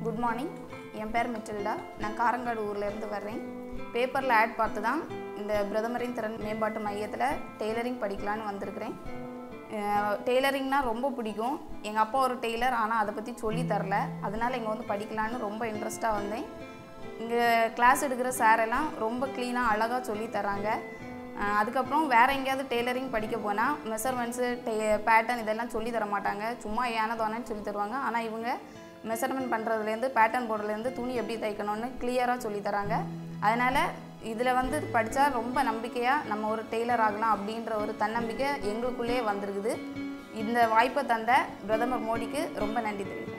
good morning என் பேர் மிட்டில்டா நான் காரங்காடு ஊர்லேருந்து வர்றேன் பேப்பரில் ஆட் பார்த்து தான் இந்த பிரதமரின் திறன் மேம்பாட்டு மையத்தில் டெய்லரிங் படிக்கலான்னு வந்திருக்கிறேன் டெய்லரிங்னா ரொம்ப பிடிக்கும் எங்கள் அப்பா ஒரு டெய்லர் ஆனால் அதை பற்றி சொல்லி தரல அதனால் இங்கே வந்து படிக்கலான்னு ரொம்ப இன்ட்ரெஸ்ட்டாக வந்தேன் இங்கே கிளாஸ் எடுக்கிற சார் எல்லாம் ரொம்ப க்ளீனாக அழகாக சொல்லி தராங்க அஹ் அதுக்கப்புறம் வேறு எங்கேயாவது டெய்லரிங் படிக்க போனால் மெஷர்மெண்ட்ஸு டே பேட்டர்ன் இதெல்லாம் சொல்லி தர மாட்டாங்க சும்மா ஏனதானேன்னு சொல்லி தருவாங்க ஆனால் இவங்க மெஷர்மெண்ட் பண்ணுறதுலேருந்து பேட்டர்ன் போடுறதுலேருந்து துணி எப்படி தைக்கணும்னு கிளியராக சொல்லி தராங்க அதனால் இதில் வந்து படித்தா ரொம்ப நம்பிக்கையாக நம்ம ஒரு டெய்லர் ஆகலாம் அப்படின்ற ஒரு தன்னம்பிக்கை எங்களுக்குள்ளேயே வந்திருக்குது இந்த வாய்ப்பை தந்த பிரதமர் மோடிக்கு ரொம்ப நன்றி தெரிவிக்கிறேன்